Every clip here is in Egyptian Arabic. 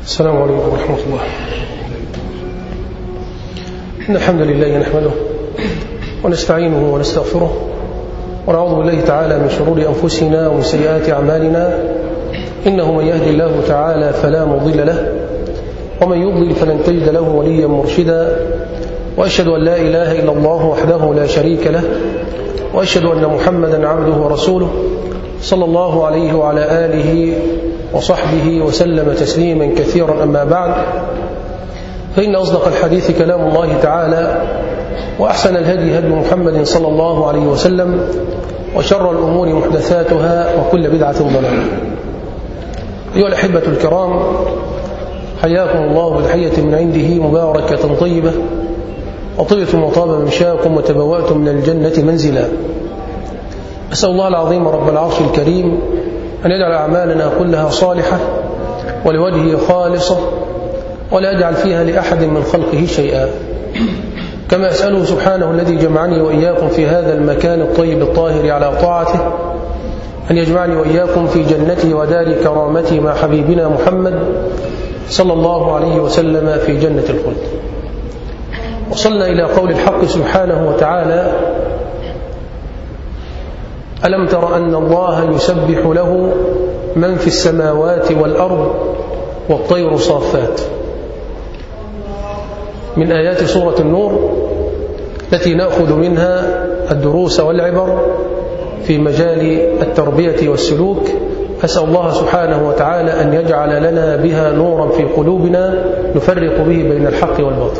السلام عليكم ورحمة الله إن الحمد لله نحمده ونستعينه ونستغفره ونعوذ بالله تعالى من شرور أنفسنا ومن سيئات أعمالنا إنه من يهدي الله تعالى فلا مضل له ومن يضلل فلن تجد له وليا مرشدا وأشهد أن لا إله إلا الله وحده لا شريك له وأشهد أن محمدا عبده ورسوله صلى الله عليه وعلى آله وصحبه وسلم تسليما كثيرا أما بعد فإن أصدق الحديث كلام الله تعالى وأحسن الهدي هدي محمد صلى الله عليه وسلم وشر الأمور محدثاتها وكل بدعة ضلالة أيها الأحبة الكرام حياكم الله بتحية من عنده مباركة طيبة وطيبة وطاب ممشاكم وتبوأتم من الجنة منزلا أسأل الله العظيم رب العرش الكريم أن يجعل أعمالنا كلها صالحة ولوجهه خالصة ولا يجعل فيها لأحد من خلقه شيئا كما أسأله سبحانه الذي جمعني وإياكم في هذا المكان الطيب الطاهر على طاعته أن يجمعني وإياكم في جنته ودار كرامته مع حبيبنا محمد صلى الله عليه وسلم في جنة الخلد وصلنا إلى قول الحق سبحانه وتعالى ألم تر أن الله يسبح له من في السماوات والأرض والطير صافات من آيات سورة النور التي نأخذ منها الدروس والعبر في مجال التربية والسلوك أسأل الله سبحانه وتعالى أن يجعل لنا بها نورا في قلوبنا نفرق به بين الحق والباطل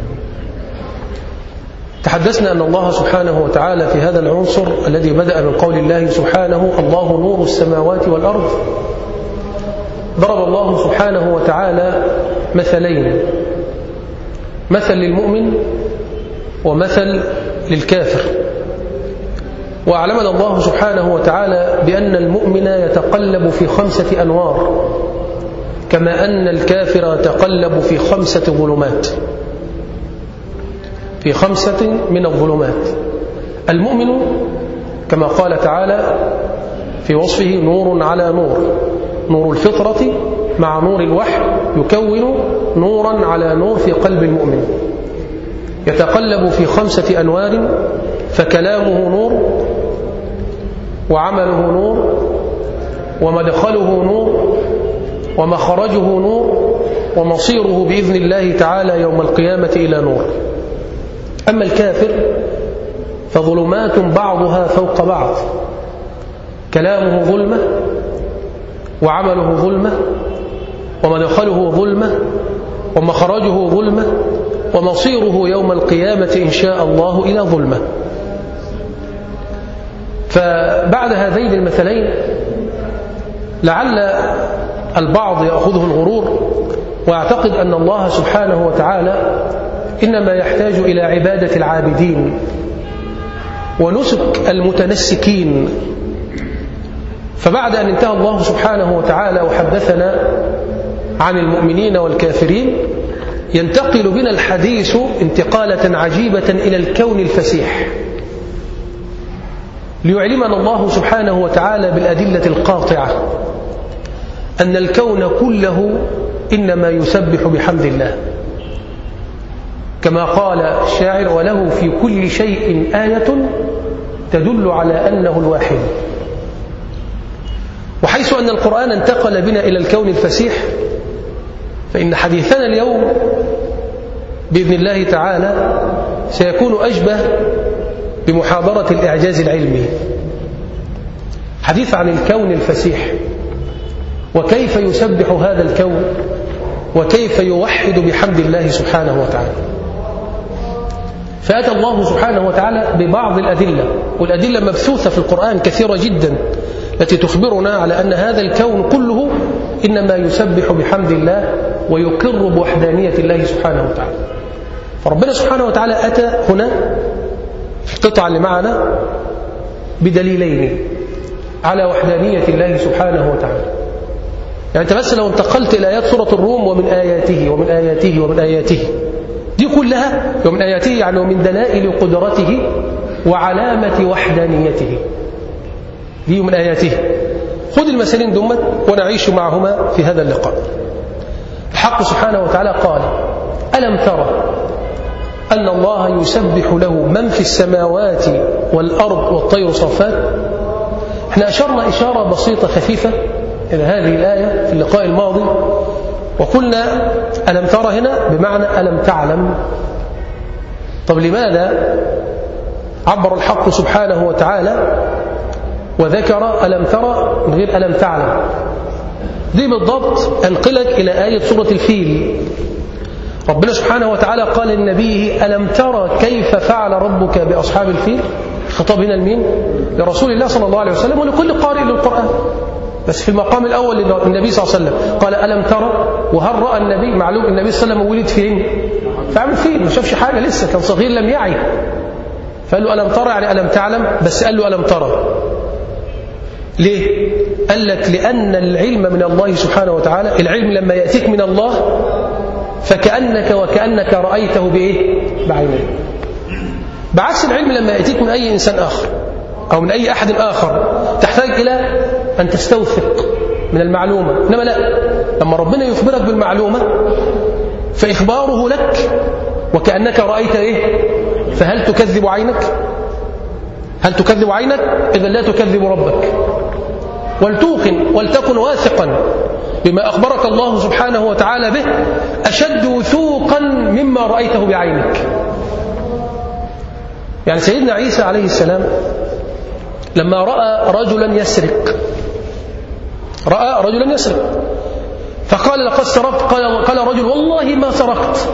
تحدثنا أن الله سبحانه وتعالى في هذا العنصر الذي بدأ من قول الله سبحانه الله نور السماوات والأرض ضرب الله سبحانه وتعالى مثلين مثل للمؤمن ومثل للكافر وأعلمنا الله سبحانه وتعالى بأن المؤمن يتقلب في خمسة أنوار كما أن الكافر يتقلب في خمسة ظلمات في خمسة من الظلمات المؤمن كما قال تعالى في وصفه نور على نور نور الفطرة مع نور الوحي يكون نورا على نور في قلب المؤمن يتقلب في خمسة أنوار فكلامه نور وعمله نور ومدخله نور ومخرجه نور ومصيره بإذن الله تعالى يوم القيامة إلى نور أما الكافر فظلمات بعضها فوق بعض كلامه ظلمة وعمله ظلمة ومدخله ظلمة ومخرجه ظلمة ومصيره يوم القيامة إن شاء الله إلى ظلمة فبعد هذين المثلين لعل البعض يأخذه الغرور ويعتقد أن الله سبحانه وتعالى إنما يحتاج إلى عبادة العابدين ونسك المتنسكين فبعد أن انتهى الله سبحانه وتعالى وحدثنا عن المؤمنين والكافرين ينتقل بنا الحديث انتقالة عجيبة إلى الكون الفسيح ليعلمنا الله سبحانه وتعالى بالأدلة القاطعة أن الكون كله إنما يسبح بحمد الله كما قال الشاعر وله في كل شيء آية تدل على أنه الواحد وحيث أن القرآن انتقل بنا إلى الكون الفسيح فإن حديثنا اليوم بإذن الله تعالى سيكون أشبه بمحاضرة الإعجاز العلمي حديث عن الكون الفسيح وكيف يسبح هذا الكون وكيف يوحد بحمد الله سبحانه وتعالى فأتى الله سبحانه وتعالى ببعض الأدلة والأدلة مبثوثة في القرآن كثيرة جدا التي تخبرنا على أن هذا الكون كله إنما يسبح بحمد الله ويقر بوحدانية الله سبحانه وتعالى فربنا سبحانه وتعالى أتى هنا في القطعة اللي معنا بدليلين على وحدانية الله سبحانه وتعالى يعني أنت بس لو انتقلت إلى آيات سورة الروم ومن آياته ومن آياته ومن آياته دي كلها ومن آياته يعني ومن دلائل قدرته وعلامة وحدانيته دي من آياته خذ المثالين دمت ونعيش معهما في هذا اللقاء الحق سبحانه وتعالى قال ألم ترى أن الله يسبح له من في السماوات والأرض والطير صفات احنا أشرنا إشارة بسيطة خفيفة إلى هذه الآية في اللقاء الماضي وقلنا ألم ترى هنا بمعنى ألم تعلم طب لماذا عبر الحق سبحانه وتعالى وذكر ألم ترى من غير ألم تعلم دي بالضبط أنقلك إلى آية سورة الفيل ربنا سبحانه وتعالى قال لنبيه ألم ترى كيف فعل ربك بأصحاب الفيل خطاب هنا لمين لرسول الله صلى الله عليه وسلم ولكل قارئ للقرآن بس في المقام الأول للنبي صلى الله عليه وسلم قال ألم ترى وهل رأى النبي معلوم النبي صلى الله عليه وسلم ولد فين فعمل فين ما شافش حاجة لسه كان صغير لم يعي فقال له ألم ترى يعني ألم تعلم بس قال له ألم ترى ليه قال لك لأن العلم من الله سبحانه وتعالى العلم لما يأتيك من الله فكأنك وكأنك رأيته بإيه بعينيك بعكس العلم لما يأتيك من أي إنسان آخر أو من أي أحد آخر تحتاج إلى أن تستوثق من المعلومة إنما لا لما ربنا يخبرك بالمعلومة فإخباره لك وكأنك رأيت إيه فهل تكذب عينك هل تكذب عينك إذا لا تكذب ربك ولتوقن ولتكن واثقا بما أخبرك الله سبحانه وتعالى به أشد وثوقا مما رأيته بعينك يعني سيدنا عيسى عليه السلام لما رأى رجلا يسرق رأى رجلا يسرق فقال لقد سرقت قال, قال رجل والله ما سرقت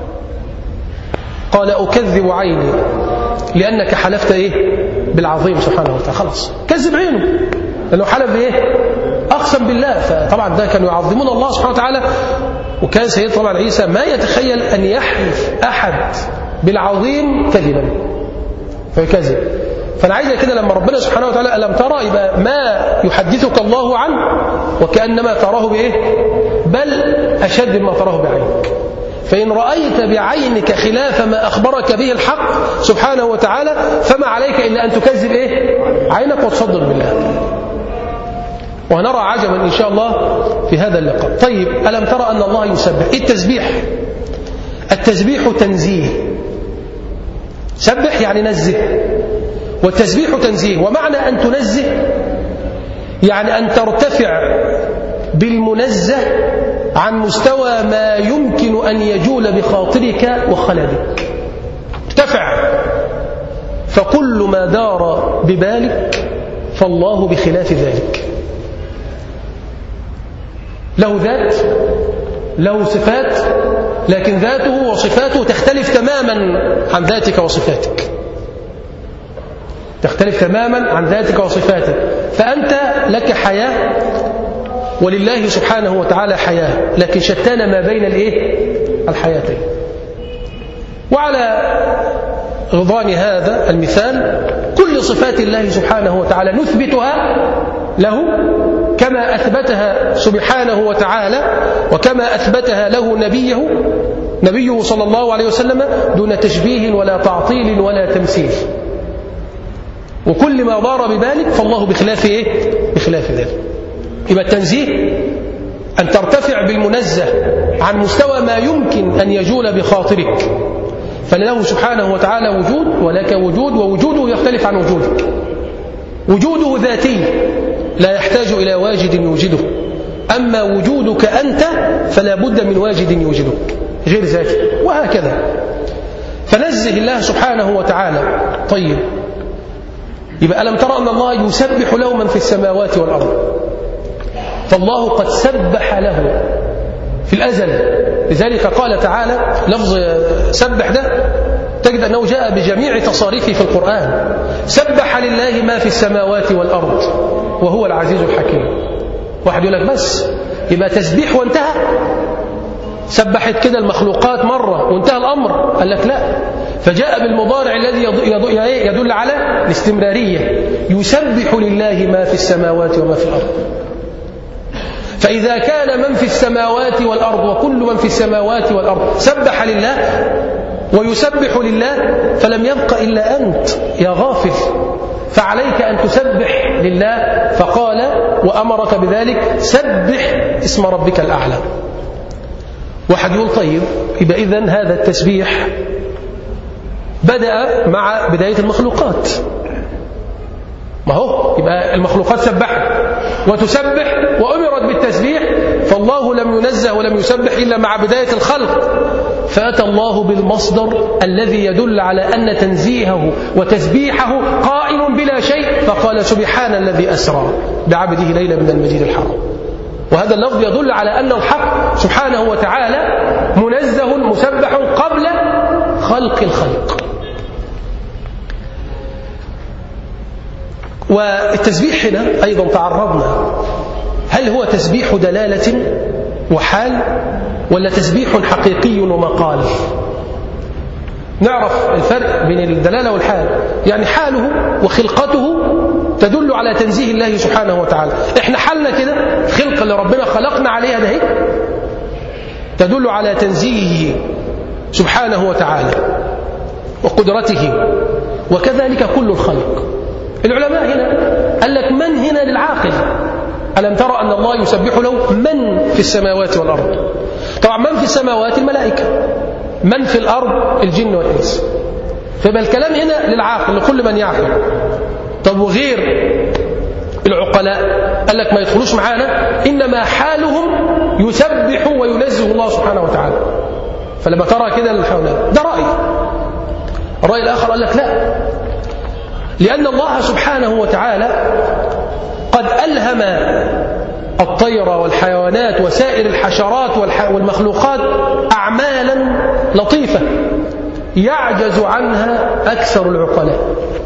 قال أكذب عيني لأنك حلفت إيه بالعظيم سبحانه وتعالى خلاص كذب عينه لأنه حلف بإيه أقسم بالله فطبعا ده كانوا يعظمون الله سبحانه وتعالى وكان سيد طبعا عيسى ما يتخيل أن يحلف أحد بالعظيم كذبا فيكذب فأنا عايز كده لما ربنا سبحانه وتعالى ألم ترى يبقى ما يحدثك الله عنه وكأنما تراه بإيه بل أشد ما تراه بعينك فإن رأيت بعينك خلاف ما أخبرك به الحق سبحانه وتعالى فما عليك إلا أن تكذب إيه عينك وتصدق بالله وهنرى عجبا إن شاء الله في هذا اللقاء طيب ألم ترى أن الله يسبح إيه التسبيح التسبيح تنزيه سبح يعني نزه والتسبيح تنزيه ومعنى أن تنزه يعني أن ترتفع بالمنزه عن مستوى ما يمكن أن يجول بخاطرك وخلدك ارتفع فكل ما دار ببالك فالله بخلاف ذلك له ذات له صفات لكن ذاته وصفاته تختلف تماما عن ذاتك وصفاتك تختلف تماما عن ذاتك وصفاتك فأنت لك حياة ولله سبحانه وتعالى حياة لكن شتان ما بين الايه الحياتين وعلى غضان هذا المثال كل صفات الله سبحانه وتعالى نثبتها له كما أثبتها سبحانه وتعالى وكما أثبتها له نبيه نبيه صلى الله عليه وسلم دون تشبيه ولا تعطيل ولا تمثيل وكل ما ضار بذلك فالله بخلاف إيه؟ بخلاف ذلك يبقى التنزيه أن ترتفع بالمنزه عن مستوى ما يمكن أن يجول بخاطرك فله سبحانه وتعالى وجود ولك وجود ووجوده يختلف عن وجودك وجوده ذاتي لا يحتاج إلى واجد يوجده أما وجودك أنت فلا بد من واجد يوجدك غير ذاتي وهكذا فنزه الله سبحانه وتعالى طيب يبقى ألم ترى أن الله يسبح له من في السماوات والأرض فالله قد سبح له في الأزل لذلك قال تعالى لفظ سبح ده تجد أنه جاء بجميع تصاريفه في القرآن سبح لله ما في السماوات والأرض وهو العزيز الحكيم واحد يقول لك بس يبقى تسبيح وانتهى سبحت كده المخلوقات مرة وانتهى الأمر قال لك لا فجاء بالمضارع الذي يدل على الاستمرارية يسبح لله ما في السماوات وما في الأرض فإذا كان من في السماوات والأرض وكل من في السماوات والأرض سبح لله ويسبح لله فلم يبق إلا أنت يا غافل فعليك أن تسبح لله فقال وأمرك بذلك سبح اسم ربك الأعلى واحد يقول طيب يبقى إذن هذا التسبيح بدأ مع بداية المخلوقات ما هو يبقى المخلوقات سبحت وتسبح وأمرت بالتسبيح فالله لم ينزه ولم يسبح إلا مع بداية الخلق فأتى الله بالمصدر الذي يدل على أن تنزيهه وتسبيحه قائم بلا شيء فقال سبحان الذي أسرى بعبده ليلة من المجيد الحرام وهذا اللفظ يدل على أن الحق سبحانه وتعالى منزه مسبح قبل خلق الخلق والتسبيح هنا أيضا تعرضنا هل هو تسبيح دلالة وحال ولا تسبيح حقيقي ومقال نعرف الفرق بين الدلالة والحال يعني حاله وخلقته تدل على تنزيه الله سبحانه وتعالى احنا حالنا كده الخلقة اللي ربنا خلقنا عليها ده تدل على تنزيهه سبحانه وتعالى وقدرته وكذلك كل الخلق العلماء هنا قال لك من هنا للعاقل ألم ترى أن الله يسبح له من في السماوات والأرض طبعا من في السماوات الملائكة من في الأرض الجن والإنس فيبقى الكلام هنا للعاقل لكل من يعقل طب وغير العقلاء قال لك ما يدخلوش معانا إنما حالهم يسبح وينزه الله سبحانه وتعالى فلما ترى كده الحيوانات ده رأي الرأي الآخر قال لك لا لأن الله سبحانه وتعالى قد ألهم الطير والحيوانات وسائر الحشرات والمخلوقات أعمالا لطيفة يعجز عنها أكثر العقلاء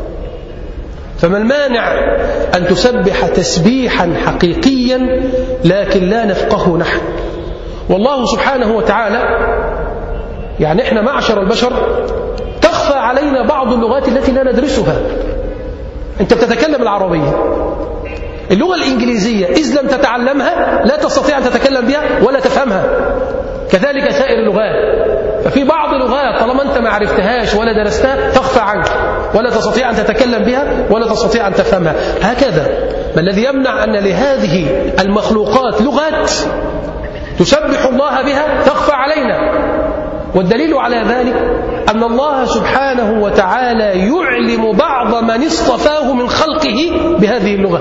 فما المانع أن تسبح تسبيحا حقيقيا لكن لا نفقه نحن والله سبحانه وتعالى يعني احنا معشر البشر تخفى علينا بعض اللغات التي لا ندرسها انت بتتكلم العربية اللغة الإنجليزية إذ لم تتعلمها لا تستطيع أن تتكلم بها ولا تفهمها كذلك سائر اللغات ففي بعض اللغات طالما أنت ما عرفتهاش ولا درستها تخفى عنك ولا تستطيع أن تتكلم بها ولا تستطيع أن تفهمها هكذا ما الذي يمنع أن لهذه المخلوقات لغات تسبح الله بها تخفى علينا والدليل على ذلك أن الله سبحانه وتعالى يعلم بعض من اصطفاه من خلقه بهذه اللغة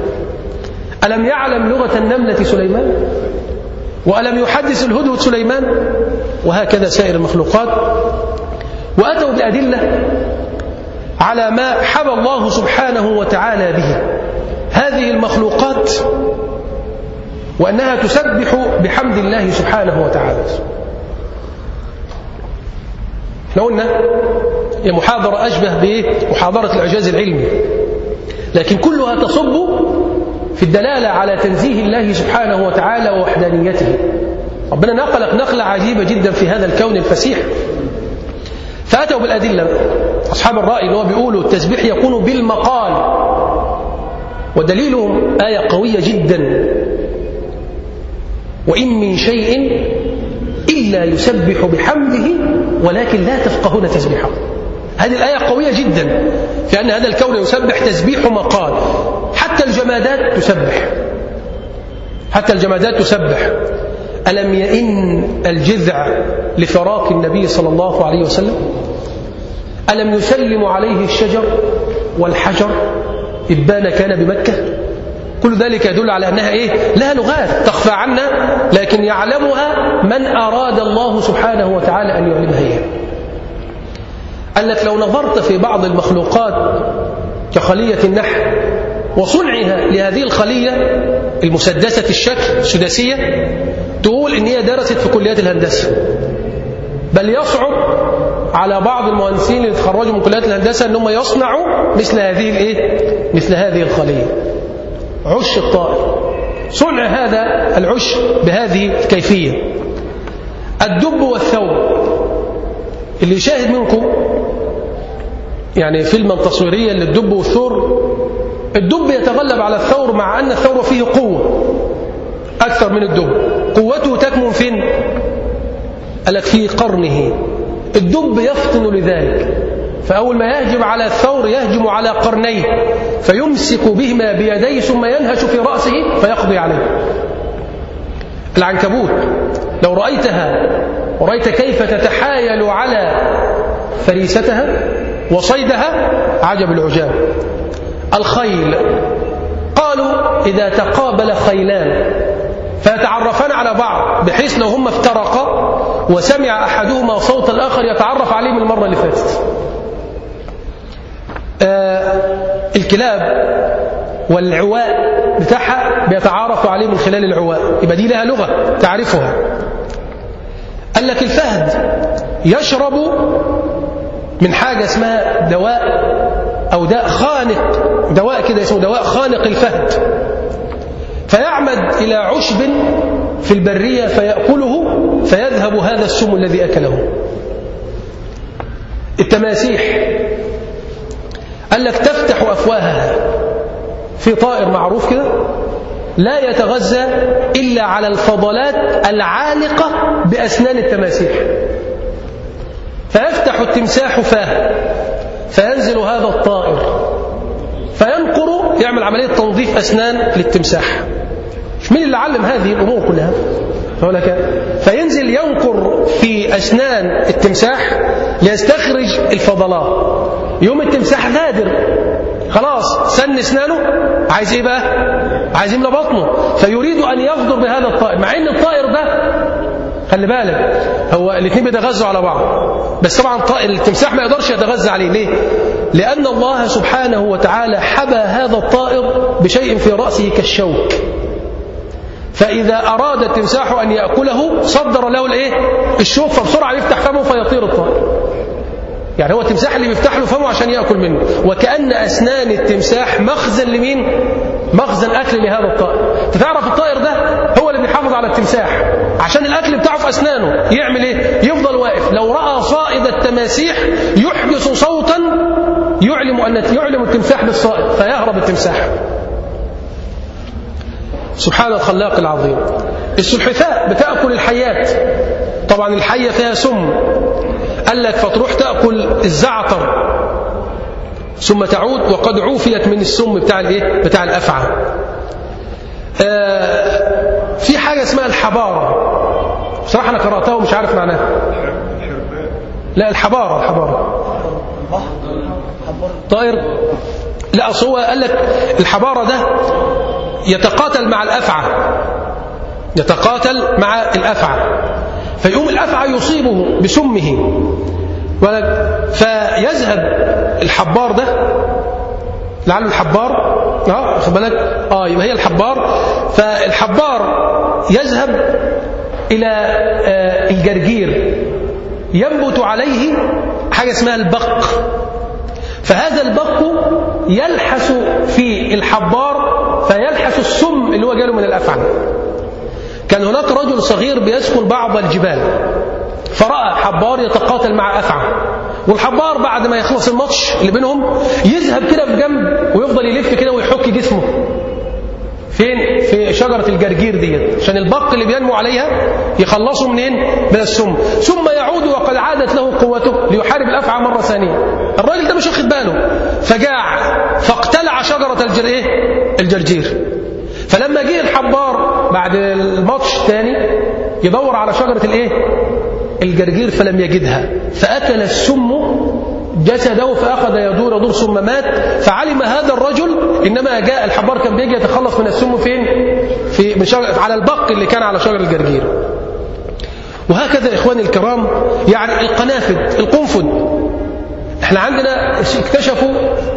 ألم يعلم لغة النملة سليمان وألم يحدث الهدهد سليمان وهكذا سائر المخلوقات وأتوا بأدلة على ما حبى الله سبحانه وتعالى به هذه المخلوقات وأنها تسبح بحمد الله سبحانه وتعالى احنا قلنا هي محاضرة أشبه بمحاضرة الإعجاز العلمي لكن كلها تصب في الدلالة على تنزيه الله سبحانه وتعالى ووحدانيته ربنا نقلك نقلة عجيبة جدا في هذا الكون الفسيح فأتوا بالأدلة أصحاب الرأي اللي هو بيقولوا التسبيح يكون بالمقال ودليلهم آية قوية جدا وإن من شيء إلا يسبح بحمده ولكن لا تفقهون تسبيحه هذه الآية قوية جدا في أن هذا الكون يسبح تسبيح مقال حتى الجمادات تسبح حتى الجمادات تسبح ألم يئن الجذع لفراق النبي صلى الله عليه وسلم ألم يسلم عليه الشجر والحجر إبان كان بمكة كل ذلك يدل على أنها إيه؟ لها لغات تخفى عنا لكن يعلمها من أراد الله سبحانه وتعالى أن يعلمها إياه قال لك لو نظرت في بعض المخلوقات كخلية النحل وصنعها لهذه الخلية المسدسة الشكل السداسية تقول إن هي درست في كليات الهندسة بل يصعب على بعض المهندسين اللي يتخرجوا من كليات الهندسة أنهم يصنعوا مثل هذه الإيه؟ مثل هذه الخلية عش الطائر صنع هذا العش بهذه الكيفية الدب والثور اللي يشاهد منكم يعني فيلما تصويريا للدب والثور الدب يتغلب على الثور مع أن الثور فيه قوة أكثر من الدب قوته تكمن فين قالك في قرنه الدب يفطن لذلك فأول ما يهجم على الثور يهجم على قرنيه فيمسك بهما بيديه ثم ينهش في رأسه فيقضي عليه العنكبوت لو رأيتها ورأيت كيف تتحايل على فريستها وصيدها عجب العجاب الخيل قالوا إذا تقابل خيلان فيتعرفان على بعض بحيث لو هم افترقا وسمع أحدهما صوت الآخر يتعرف عليه من المرة اللي فاتت آه الكلاب والعواء بتاعها بيتعارفوا عليه من خلال العواء يبقى دي لها لغة تعرفها قال لك الفهد يشرب من حاجة اسمها دواء أو داء خانق دواء كده اسمه دواء خانق الفهد فيعمد إلى عشب في البرية فيأكله فيذهب هذا السم الذي أكله التماسيح قال لك تفتح أفواهها في طائر معروف كده لا يتغذى إلا على الفضلات العالقة بأسنان التماسيح فيفتح التمساح فاه فينزل هذا الطائر فينقر يعمل عملية تنظيف أسنان للتمساح مش مين اللي علم هذه الأمور كلها لك فينزل ينقر في أسنان التمساح ليستخرج الفضلات يوم التمساح غادر خلاص سن اسنانه عايز ايه بقى عايز يملى بطنه فيريد ان يغدر بهذا الطائر مع ان الطائر ده خلي بالك هو الاثنين بيتغذوا على بعض بس طبعا طائر التمساح ما يقدرش يتغذى عليه ليه لان الله سبحانه وتعالى حبى هذا الطائر بشيء في راسه كالشوك فإذا أراد التمساح أن يأكله صدر له الإيه؟ الشوك فبسرعة يفتح فمه فيطير الطائر يعني هو التمساح اللي بيفتح له فمه عشان يأكل منه وكأن أسنان التمساح مخزن لمين؟ مخزن أكل لهذا الطائر فتعرف الطائر ده هو اللي بيحافظ على التمساح عشان الأكل بتاعه في أسنانه يعمل إيه؟ يفضل واقف لو رأى صائد التماسيح يحدث صوتا يعلم أن يعلم التمساح بالصائد فيهرب التمساح سبحان الخلاق العظيم السلحفاء بتأكل الحيات طبعا الحية فيها سم قال لك فتروح تأكل الزعتر ثم تعود وقد عوفيت من السم بتاع الايه بتاع الافعى آه في حاجه اسمها الحباره بصراحه انا قراتها ومش عارف معناها لا الحباره الحباره طائر لا اصل هو قال لك الحباره ده يتقاتل مع الافعى يتقاتل مع الافعى فيقوم الافعى يصيبه بسمه فيذهب الحبار ده لعله الحبار اه واخد بالك اه يبقى هي الحبار فالحبار يذهب الى آه الجرجير ينبت عليه حاجه اسمها البق فهذا البق يلحس في الحبار فيلحس السم اللي هو جاله من الافعى كان هناك رجل صغير بيسكن بعض الجبال فرأى حبار يتقاتل مع أفعى والحبار بعد ما يخلص الماتش اللي بينهم يذهب كده في جنب ويفضل يلف كده ويحك جسمه فين في شجرة الجرجير ديت عشان البق اللي بينمو عليها يخلصه منين من السم ثم يعود وقد عادت له قوته ليحارب الأفعى مرة ثانية الراجل ده مش واخد باله فجاع فاقتلع شجرة الجر... الجرجير فلما جه الحبار بعد الماتش تاني يدور على شجرة الايه الجرجير فلم يجدها فأكل السم جسده فأخذ يدور يدور ثم مات فعلم هذا الرجل إنما جاء الحبار كان بيجي يتخلص من السم فين في من شجرة على البق اللي كان على شجر الجرجير وهكذا إخواني الكرام يعني القنافذ القنفذ احنا عندنا اكتشفوا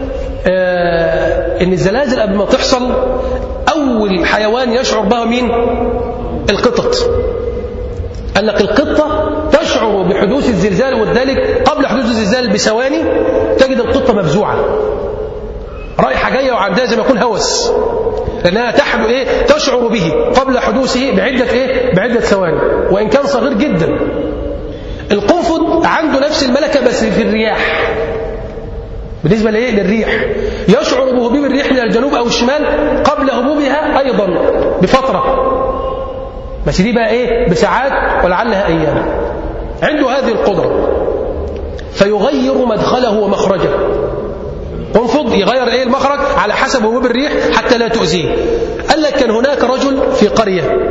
آه ان الزلازل قبل ما تحصل اول حيوان يشعر بها مين القطط قال لك القطة تشعر بحدوث الزلزال وذلك قبل حدوث الزلزال بثواني تجد القطة مفزوعة رايحة جاية وعندها زي ما يكون هوس لأنها تحدو إيه؟ تشعر به قبل حدوثه بعدة إيه؟ بعدة ثواني وإن كان صغير جدا القنفذ عنده نفس الملكة بس في الرياح بالنسبة لإيه؟ للريح يشعر بهبوب الريح من الجنوب أو الشمال قبل هبوبها أيضا بفترة بس دي بقى إيه؟ بساعات ولعلها أيام عنده هذه القدرة فيغير مدخله ومخرجه قنفذ يغير ايه المخرج على حسب هبوب الريح حتى لا تؤذيه قال لك كان هناك رجل في قرية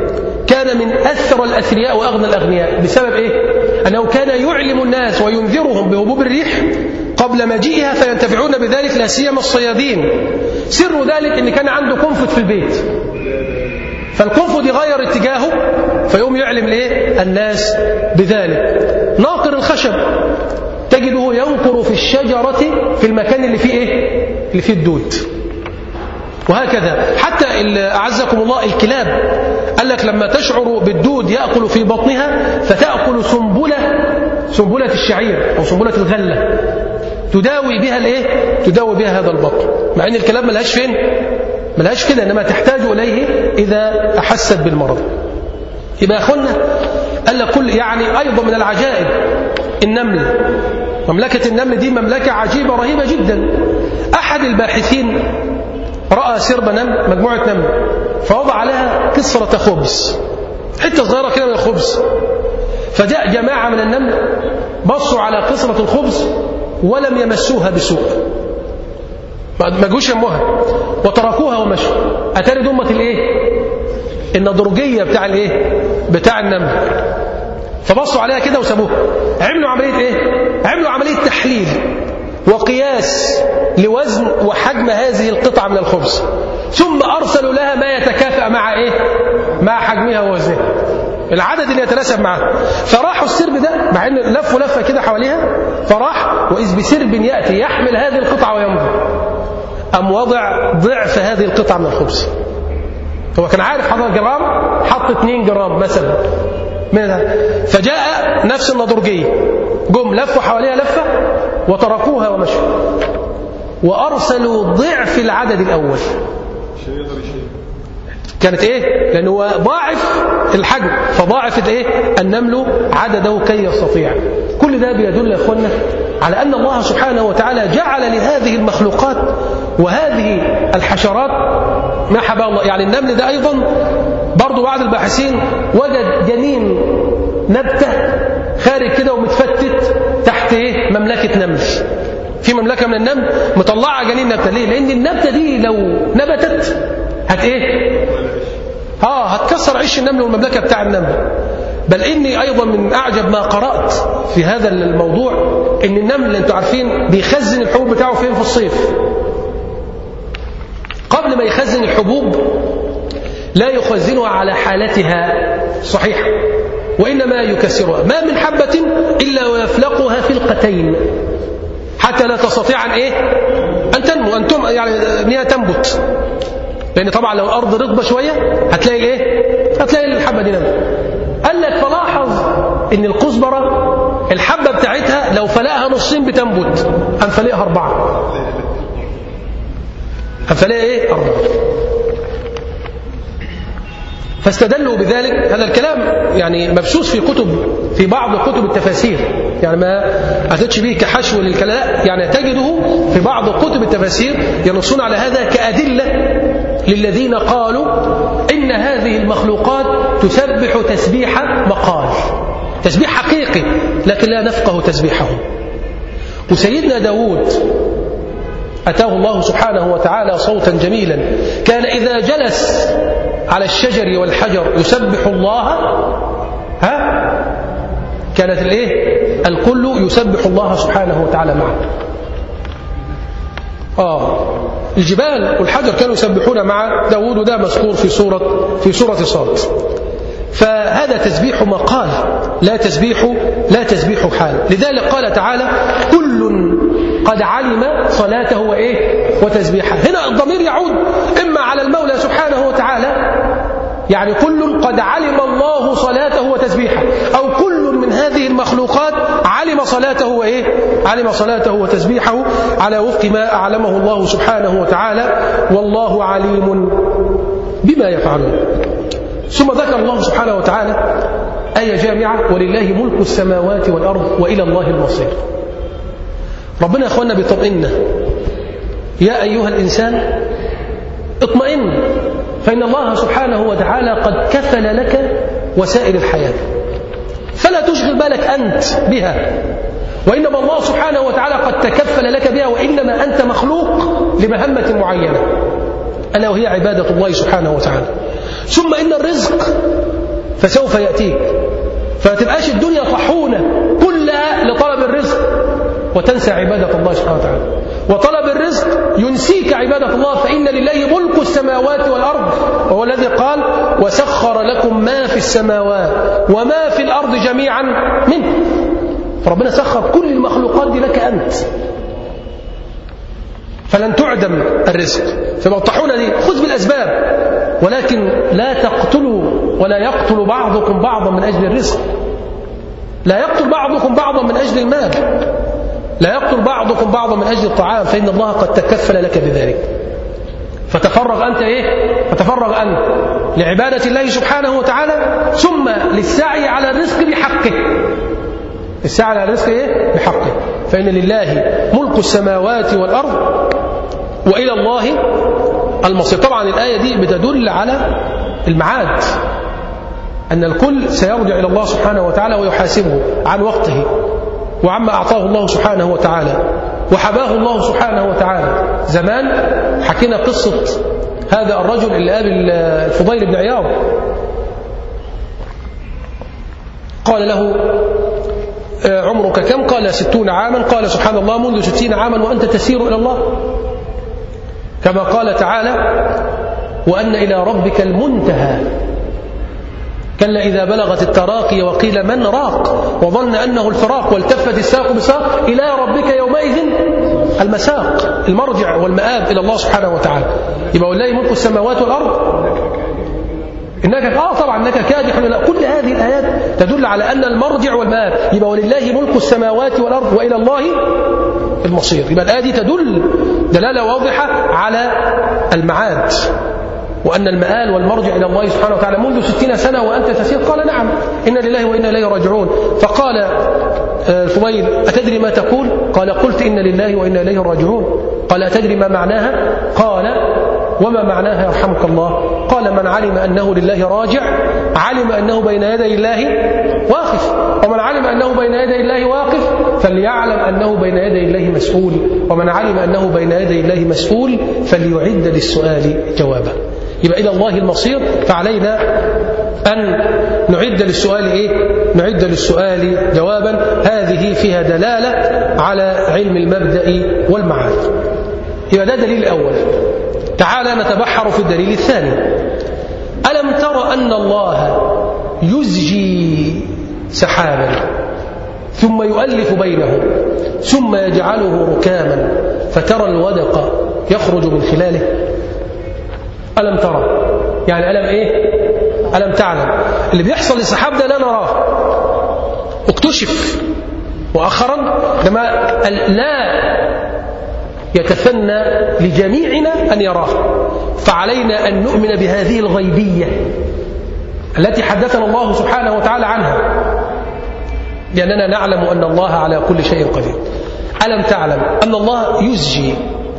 كان من أثر الأثرياء وأغنى الأغنياء بسبب إيه؟ أنه كان يعلم الناس وينذرهم بهبوب الريح قبل مجيئها فينتفعون بذلك لا سيما الصيادين سر ذلك أن كان عنده قنفذ في البيت فالقنفذ يغير اتجاهه فيقوم يعلم ليه الناس بذلك ناقر الخشب تجده ينقر في الشجرة في المكان اللي فيه إيه؟ اللي فيه الدود وهكذا حتى أعزكم الله الكلاب قال لك لما تشعر بالدود يأكل في بطنها فتأكل سنبلة سنبلة الشعير أو سنبلة الغلة تداوي بها الايه تداوي بها هذا البطن مع ان الكلام ملهاش فين ملهاش كده انما تحتاج اليه اذا احست بالمرض يبقى يا اخوانا قال لك كل يعني ايضا من العجائب النمل مملكة النمل دي مملكة عجيبة رهيبة جدا أحد الباحثين رأى سرب نمل مجموعة نمل فوضع عليها كسرة خبز حتة صغيرة كده من الخبز فجاء جماعة من النمل بصوا على كسرة الخبز ولم يمسوها بسوء ما جوش يموها وتركوها ومشوا أتاري دمة الايه النضرجية بتاع الايه بتاع النمل فبصوا عليها كده وسابوها عملوا عملية ايه عملوا عملية تحليل وقياس لوزن وحجم هذه القطعة من الخبز ثم أرسلوا لها ما يتكافأ مع إيه؟ مع حجمها ووزنها العدد اللي يتناسب معها فراحوا السرب ده مع ان لفوا لفه كده حواليها فراح واذ بسرب ياتي يحمل هذه القطعه ويمضي ام وضع ضعف هذه القطعه من الخبز هو كان عارف حط جرام حط 2 جرام مثلا من فجاء نفس النضرجيه جم لفوا حواليها لفه وتركوها ومشوا وارسلوا ضعف العدد الاول كانت ايه لانه هو ضاعف الحجم فضاعف ايه النمل عدده كي يستطيع كل ده بيدل يا اخوانا على ان الله سبحانه وتعالى جعل لهذه المخلوقات وهذه الحشرات ما حبا الله يعني النمل ده ايضا برضو بعض الباحثين وجد جنين نبته خارج كده ومتفتت تحت ايه مملكه نمل في مملكه من النمل مطلعه جنين نبته ليه لان النبته دي لو نبتت هت ايه اه هتكسر عيش النمل والمملكه بتاع النمل بل اني ايضا من اعجب ما قرات في هذا الموضوع ان النمل انتوا عارفين بيخزن الحبوب بتاعه فين في الصيف قبل ما يخزن الحبوب لا يخزنها على حالتها صحيحه وانما يكسرها ما من حبه الا ويفلقها فلقتين حتى لا تستطيع ان ايه ان تنمو ان تم يعني ان هي تنبت لان طبعا لو الارض رطبه شويه هتلاقي الايه هتلاقي الحبه دي نمت قال لك فلاحظ ان الكزبره الحبه بتاعتها لو فلقها نصين بتنبت قام فلقها اربعه قام فلقها ايه اربعه فاستدلوا بذلك هذا الكلام يعني مبثوث في كتب في بعض كتب التفاسير يعني ما أتتش به كحشو للكلام يعني تجده في بعض كتب التفاسير ينصون على هذا كأدلة للذين قالوا إن هذه المخلوقات تسبح تسبيح مقال تسبيح حقيقي لكن لا نفقه تسبيحه وسيدنا داود أتاه الله سبحانه وتعالى صوتا جميلا كان إذا جلس على الشجر والحجر يسبح الله ها كانت الايه الكل يسبح الله سبحانه وتعالى معه آه الجبال والحجر كانوا يسبحون مع داود وده مذكور في سورة في سورة صاد فهذا تسبيح مقال لا تسبيح لا تسبيح حال لذلك قال تعالى كل قد علم صلاته وايه وتسبيحه هنا الضمير يعود اما على المولى سبحانه وتعالى يعني كل قد علم الله صلاته وتسبيحه او كل من هذه المخلوقات علم صلاته وايه علم صلاته وتسبيحه على وفق ما اعلمه الله سبحانه وتعالى والله عليم بما يفعلون ثم ذكر الله سبحانه وتعالى آية جامعة ولله ملك السماوات والأرض وإلى الله المصير ربنا يا أخوانا بيطمئننا يا أيها الإنسان اطمئن فإن الله سبحانه وتعالى قد كفل لك وسائل الحياة فلا تشغل بالك أنت بها وإنما الله سبحانه وتعالى قد تكفل لك بها وإنما أنت مخلوق لمهمة معينة ألا وهي عبادة الله سبحانه وتعالى ثم إن الرزق فسوف يأتيك فما تبقاش الدنيا طحونة كلها لطلب الرزق وتنسى عبادة الله سبحانه وتعالى وطلب الرزق ينسيك عبادة الله فإن لله ملك السماوات والأرض وهو الذي قال وسخر لكم ما في السماوات وما في الأرض جميعا منه فربنا سخر كل المخلوقات دي لك أنت فلن تعدم الرزق فما الطاحونة دي خذ بالأسباب ولكن لا تقتلوا ولا يقتل بعضكم بعضا من أجل الرزق لا يقتل بعضكم بعضا من أجل المال لا يقتل بعضكم بعضا من أجل الطعام فإن الله قد تكفل لك بذلك فتفرغ أنت إيه؟ فتفرغ أنت لعبادة الله سبحانه وتعالى ثم للسعي على الرزق بحقه السعي على الرزق إيه؟ بحقه فإن لله ملك السماوات والأرض وإلى الله المصير طبعا الآية دي بتدل على المعاد أن الكل سيرجع إلى الله سبحانه وتعالى ويحاسبه عن وقته وعما أعطاه الله سبحانه وتعالى وحباه الله سبحانه وتعالى زمان حكينا قصة هذا الرجل اللي قابل الفضيل بن عياض قال له عمرك كم قال ستون عاما قال سبحان الله منذ ستين عاما وأنت تسير إلى الله كما قال تعالى وأن إلى ربك المنتهى كلا إذا بلغت التراقي وقيل من راق وظن أنه الفراق والتفت الساق بساق إلى ربك يومئذ المساق المرجع والمآب إلى الله سبحانه وتعالى يبقى والله ملك السماوات والأرض إنك آه طبعا إنك كادح لا كل هذه الآيات تدل على أن المرجع والمآب يبقى ولله ملك السماوات والأرض وإلى الله المصير يبقى الآية دي تدل دلالة واضحة على المعاد وأن المآل والمرجع إلى الله سبحانه وتعالى منذ ستين سنة وأنت تسير قال نعم إنا لله وإنا إليه راجعون فقال الفضيل أتدري ما تقول قال قلت إن لله وإنا إليه راجعون قال أتدري ما معناها قال وما معناها يرحمك الله قال من علم أنه لله راجع علم أنه بين يدي الله واقف ومن علم أنه بين يدي الله واقف فليعلم أنه بين يدي الله مسؤول ومن علم أنه بين يدي الله مسؤول فليعد للسؤال جوابا يبقى إلى الله المصير فعلينا أن نعد للسؤال إيه؟ نعد للسؤال جوابا هذه فيها دلالة على علم المبدأ والمعاد يبقى ده دليل الأول تعالى نتبحر في الدليل الثاني ألم تر أن الله يزجي سحابا ثم يؤلف بينه ثم يجعله ركاما فترى الودق يخرج من خلاله ألم ترى يعني ألم إيه ألم تعلم اللي بيحصل للسحاب ده لا نراه اكتشف مؤخرا لما لا يتثنى لجميعنا أن يراه فعلينا أن نؤمن بهذه الغيبية التي حدثنا الله سبحانه وتعالى عنها لأننا نعلم أن الله على كل شيء قدير ألم تعلم أن الله يزجي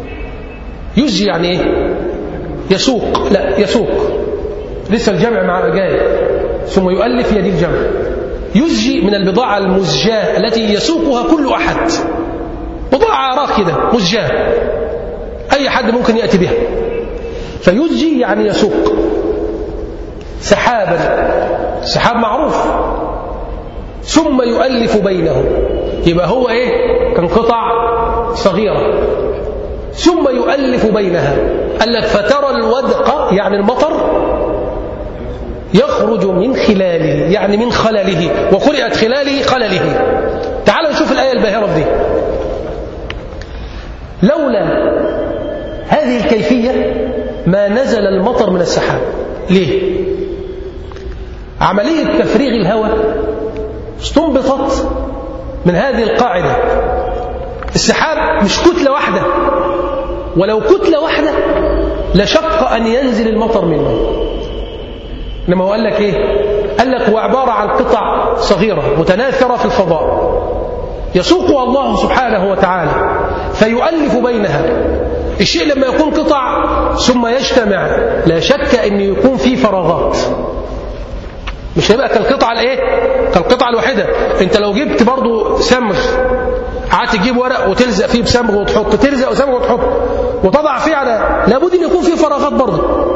يزجي يعني إيه يسوق لا يسوق لسه الجمع مع جاي ثم يؤلف يدي الجمع يزجي من البضاعة المزجاة التي يسوقها كل أحد بضاعة راكدة مزجاة أي حد ممكن يأتي بها فيزجي يعني يسوق سحابا سحاب معروف ثم يؤلف بينه يبقى هو ايه كان قطع صغيرة ثم يؤلف بينها قال لك فترى الودق يعني المطر يخرج من خلاله يعني من خلله وقرئت خلاله خلله تعالوا نشوف الآية الباهرة دي لولا هذه الكيفية ما نزل المطر من السحاب ليه عملية تفريغ الهواء استنبطت من هذه القاعدة السحاب مش كتلة واحدة ولو كتلة واحدة لشق أن ينزل المطر منه إنما هو قال لك إيه قال لك هو عبارة عن قطع صغيرة متناثرة في الفضاء يسوقها الله سبحانه وتعالى فيؤلف بينها الشيء لما يكون قطع ثم يجتمع لا شك أن يكون فيه فراغات مش هيبقى كالقطعة الايه كالقطعة الواحدة انت لو جبت برضو سمغ قعدت تجيب ورق وتلزق فيه بسمغ وتحط تلزق وسمغ وتحط وتضع فيه على لابد ان يكون فيه فراغات برضو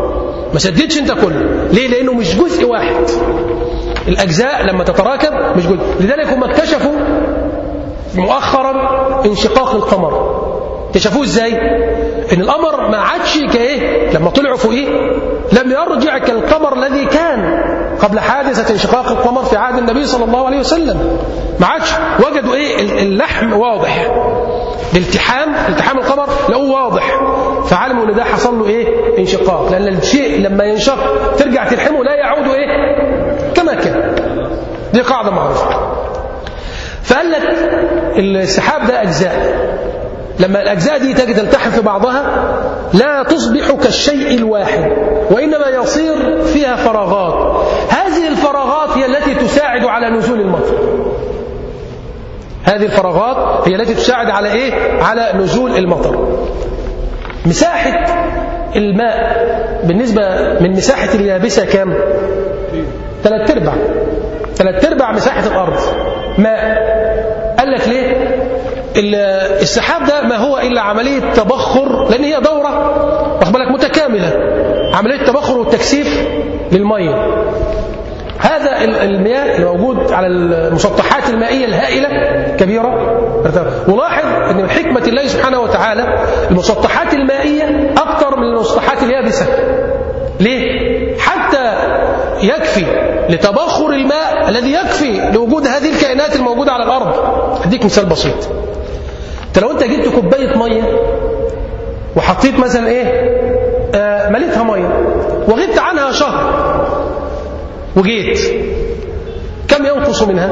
ما سددش انت كله ليه لانه مش جزء واحد الاجزاء لما تتراكب مش جزء لذلك هم اكتشفوا مؤخرا انشقاق القمر اكتشفوه ازاي ان القمر ما عادش كايه لما طلعوا فوقيه لم يرجع كالقمر الذي كان قبل حادثة انشقاق القمر في عهد النبي صلى الله عليه وسلم ما عادش وجدوا ايه اللحم واضح الالتحام التحام القمر لقوه واضح فعلموا ان ده حصل له ايه انشقاق لان الشيء لما ينشق ترجع تلحمه لا يعود ايه كما كان دي قاعده معروفه فقال لك السحاب ده اجزاء لما الاجزاء دي تجد تلتحم في بعضها لا تصبح كالشيء الواحد وانما يصير فيها فراغات هذه الفراغات هي التي تساعد على نزول المطر هذه الفراغات هي التي تساعد على ايه على نزول المطر مساحة الماء بالنسبة من مساحة اليابسة كام ثلاث ارباع ثلاث ارباع مساحة الأرض ماء قال لك ليه السحاب ده ما هو إلا عملية تبخر لأن هي دورة واخد بالك متكاملة عملية تبخر والتكثيف للمية هذا المياه الموجود على المسطحات المائية الهائلة كبيرة ولاحظ أن من حكمة الله سبحانه وتعالى المسطحات المائية أكثر من المسطحات اليابسة ليه؟ حتى يكفي لتبخر الماء الذي يكفي لوجود هذه الكائنات الموجودة على الأرض أديك مثال بسيط انت لو انت جبت كوباية مية وحطيت مثلا ايه آه مليتها مية وغبت عنها شهر وجيت كم ينقص منها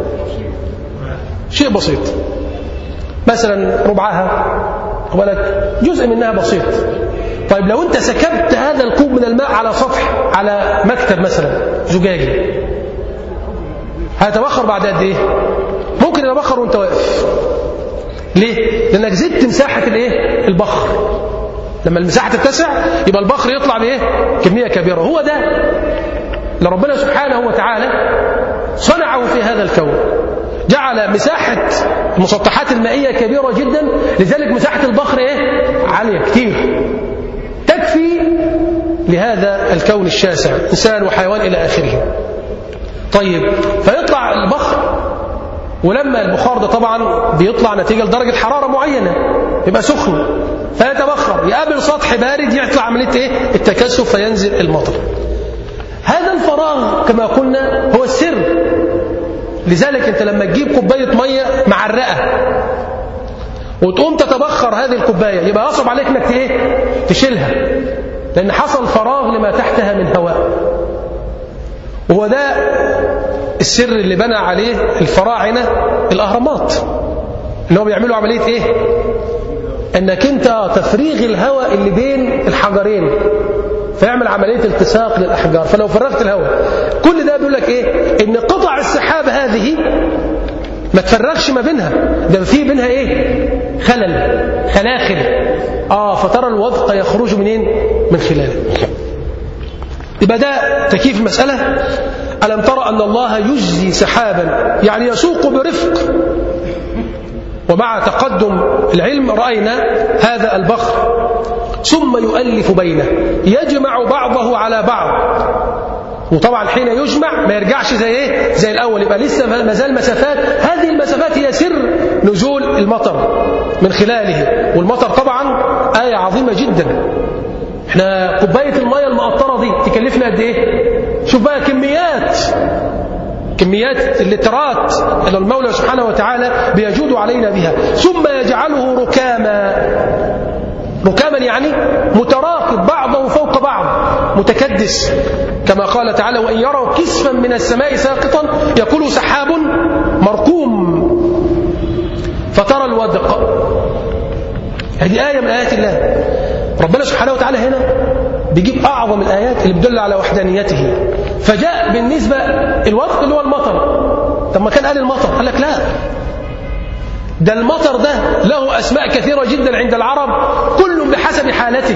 شيء بسيط مثلا ربعها ولك جزء منها بسيط طيب لو انت سكبت هذا الكوب من الماء على سطح على مكتب مثلا زجاجي هيتبخر بعد قد ايه ممكن يتبخر وانت واقف ليه لانك زدت مساحه الايه البخر لما المساحه تتسع يبقى البخر يطلع بايه كميه كبيره هو ده اللي ربنا سبحانه وتعالى صنعه في هذا الكون جعل مساحة المسطحات المائية كبيرة جدا لذلك مساحة البخر ايه عالية كتير تكفي لهذا الكون الشاسع إنسان وحيوان إلى آخره طيب فيطلع البخر ولما البخار ده طبعا بيطلع نتيجة لدرجة حرارة معينة يبقى سخن فيتبخر يقابل سطح بارد يطلع عملية ايه التكثف فينزل المطر هذا الفراغ كما قلنا هو السر لذلك انت لما تجيب كوباية مية معرقة وتقوم تتبخر هذه الكوباية يبقى يصعب عليك انك ايه تشيلها لان حصل فراغ لما تحتها من هواء وهو ده السر اللي بنى عليه الفراعنة الأهرامات ان هو بيعملوا عملية ايه انك انت تفريغ الهواء اللي بين الحجرين فيعمل عملية التصاق للأحجار فلو فرغت الهواء كل ده بيقول لك ايه ان قطع السحاب هذه ما تفرغش ما بينها ده في بينها ايه خلل خلاخل اه فترى الوثق يخرج منين من خلاله يبقى ده تكييف المسألة ألم ترى أن الله يجزي سحابا يعني يسوق برفق ومع تقدم العلم رأينا هذا البخر ثم يؤلف بينه يجمع بعضه على بعض وطبعا حين يجمع ما يرجعش زي ايه زي الاول يبقى لسه ما زال مسافات هذه المسافات هي سر نزول المطر من خلاله والمطر طبعا آية عظيمة جدا احنا كوباية المية المقطرة دي تكلفنا قد ايه شوف بقى كميات كميات اللترات اللي المولى سبحانه وتعالى بيجود علينا بها ثم يجعله ركاما ركاما يعني متراكب بعضه فوق بعض متكدس كما قال تعالى وإن يروا كسفا من السماء ساقطا يقول سحاب مركوم فترى الودق هذه آية من آيات الله ربنا سبحانه وتعالى هنا بيجيب أعظم الآيات اللي بتدل على وحدانيته فجاء بالنسبة الوفق اللي هو المطر طب ما كان قال المطر قال لك لا ده المطر ده له أسماء كثيرة جدا عند العرب كل بحسب حالته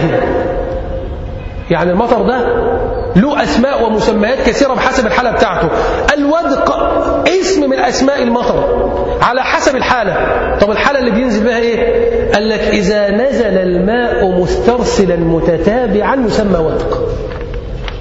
يعني المطر ده له أسماء ومسميات كثيرة بحسب الحالة بتاعته الودق اسم من أسماء المطر على حسب الحالة طب الحالة اللي بينزل بها إيه قال لك إذا نزل الماء مسترسلا متتابعا يسمى ودق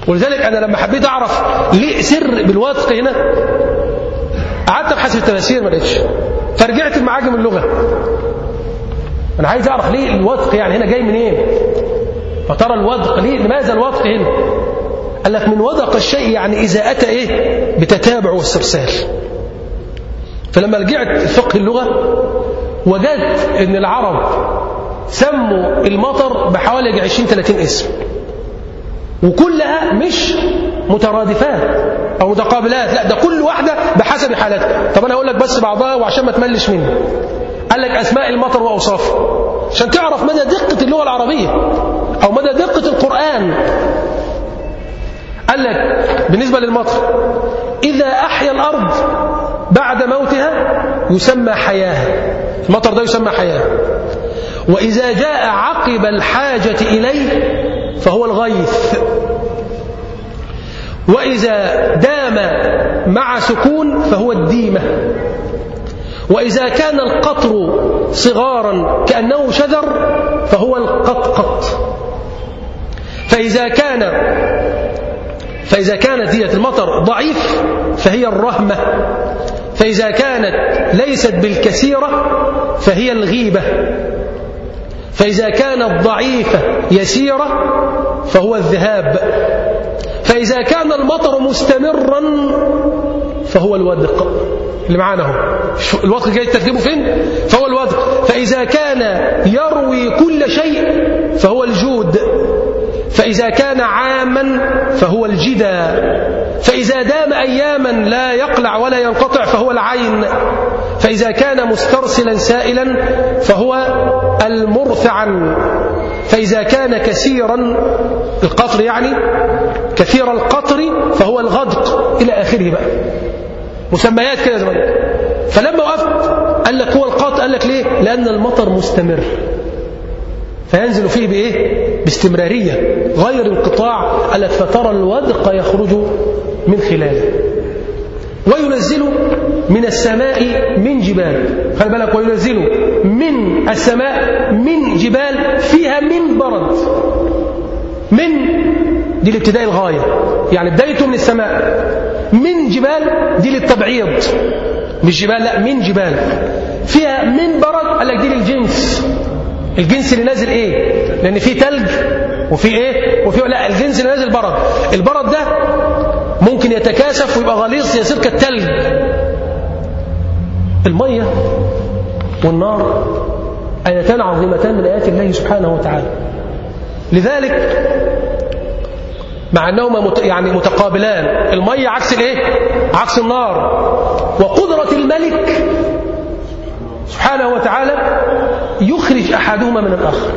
ولذلك أنا لما حبيت أعرف ليه سر بالوثق هنا قعدت أبحث في التفاسير ما لقيتش فرجعت لمعاجم اللغة أنا عايز أعرف ليه الوثق يعني هنا جاي منين إيه؟ فترى الوثق ليه لماذا الوثق هنا قال لك من وثق الشيء يعني إذا أتى إيه بتتابع واسترسال فلما رجعت فقه اللغة وجدت أن العرب سموا المطر بحوالي 20 30 اسم وكلها مش مترادفات أو متقابلات لا ده كل واحدة بحسب حالتها طب أنا أقول لك بس بعضها وعشان ما تملش مني قال لك أسماء المطر وأوصافه عشان تعرف مدى دقة اللغة العربية أو مدى دقة القرآن قال لك بالنسبة للمطر إذا أحيا الأرض بعد موتها يسمى حياة المطر ده يسمى حياة وإذا جاء عقب الحاجة إليه فهو الغيث وإذا دام مع سكون فهو الديمة وإذا كان القطر صغارا كأنه شذر فهو القطقط فإذا كان فإذا كانت دية المطر ضعيف فهي الرهمة فإذا كانت ليست بالكثيرة فهي الغيبة فإذا كانت ضعيفة يسيرة فهو الذهاب فإذا كان المطر مستمرا فهو الودق اللي معانا اهو الودق جاي ترتيبه فين فهو الودق فإذا كان يروي كل شيء فهو الجود فإذا كان عاما فهو الجدى فإذا دام أياما لا يقلع ولا ينقطع فهو العين فإذا كان مسترسلا سائلا فهو المرثعا فإذا كان كثيرا القطر يعني كثير القطر فهو الغدق إلى آخره بقى مسميات كده زمان فلما وقفت قال لك هو القطر قال لك ليه لأن المطر مستمر فينزل فيه بإيه باستمرارية غير انقطاع قال لك فترى الودق يخرج من خلاله وينزل من السماء من جبال خلي بالك وينزل من السماء من جبال فيها من برد من دي الابتداء الغاية يعني بدايته من السماء من جبال دي للتبعيض مش جبال لا من جبال فيها من برد قال لك دي للجنس الجنس اللي نازل ايه لان في تلج وفي ايه وفي لا الجنس اللي نازل برد البرد ده ممكن يتكاثف ويبقى غليظ يصير كالتلج الميه والنار ايتان عظيمتان من ايات الله سبحانه وتعالى لذلك مع انهما يعني متقابلان الميه عكس الايه عكس النار وقدره الملك سبحانه وتعالى يخرج أحدهما من الآخر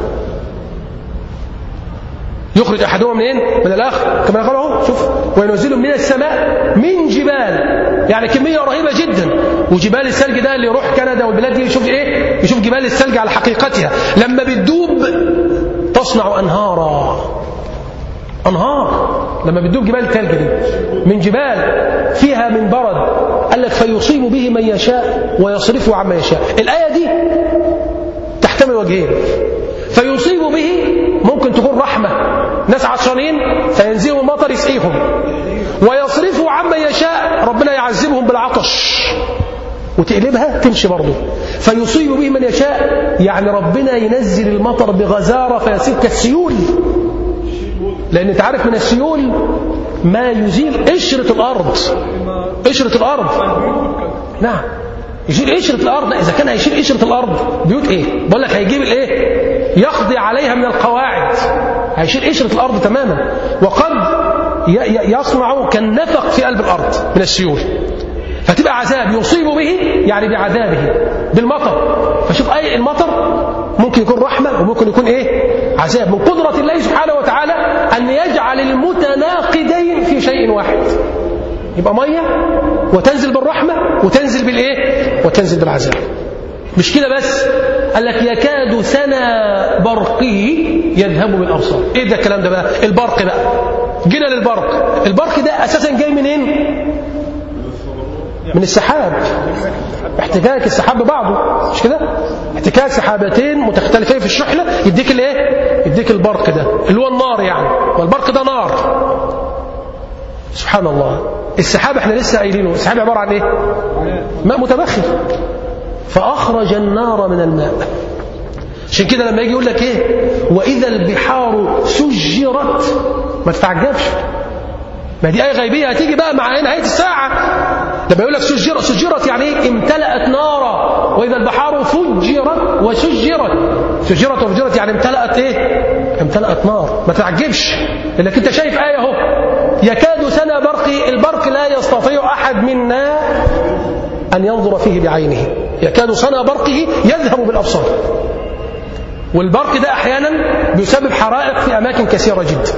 يخرج أحدهما منين؟ من الآخر كما قال شوف وينزل من السماء من جبال يعني كمية رهيبة جدا وجبال الثلج ده اللي يروح كندا والبلاد دي يشوف ايه؟ يشوف جبال الثلج على حقيقتها لما بتدوب تصنع أنهارا أنهار لما بتدوب جبال الثلج دي من جبال فيها من برد قال لك فيصيب به من يشاء ويصرفه عما يشاء الآية دي تحتمل وجهين فيصيب به ممكن تكون رحمة ناس عطشانين فينزل المطر يسقيهم ويصرفه عما يشاء ربنا يعذبهم بالعطش وتقلبها تمشي برضه فيصيب به من يشاء يعني ربنا ينزل المطر بغزارة فيصير كالسيول لأن انت عارف من السيول ما يزيل قشرة الأرض قشرة الأرض نعم يشيل قشرة الأرض إذا كان هيشيل قشرة الأرض بيوت إيه بقول لك هيجيب الإيه يقضي عليها من القواعد هيشيل قشرة الأرض تماما وقد يصنع كالنفق في قلب الأرض من السيول فتبقى عذاب يصيب به يعني بعذابه بالمطر فشوف أي المطر ممكن يكون رحمة وممكن يكون إيه عذاب من قدرة الله سبحانه وتعالى أن يجعل المتناقضين في شيء واحد يبقى مية وتنزل بالرحمة وتنزل بالإيه وتنزل بالعذاب مش كده بس قال لك يكاد سنا برقه يذهب بالأبصار إيه ده الكلام ده بقى البرق بقى جينا للبرق البرق ده أساسا جاي منين من السحاب احتكاك السحاب ببعضه مش كده احتكاك سحابتين متختلفين في الشحنة يديك الايه يديك البرق ده اللي هو النار يعني والبرق ده نار سبحان الله السحاب احنا لسه قايلينه السحاب عبارة عن ايه ماء متبخر فأخرج النار من الماء عشان كده لما يجي يقول لك ايه وإذا البحار سجرت ما تتعجبش ما دي آية غيبية هتيجي بقى مع نهاية الساعة لما يقول لك سجرت سجرت يعني ايه امتلأت نارا وإذا البحار فجرت وسجرت سجرت وفجرت يعني امتلأت ايه امتلأت نار ما تعجبش لأنك انت شايف آية اهو يكاد سنة برقي البرق لا يستطيع أحد منا أن ينظر فيه بعينه يكاد سنة برقه يذهب بالأبصار والبرق ده أحيانا بيسبب حرائق في أماكن كثيرة جدا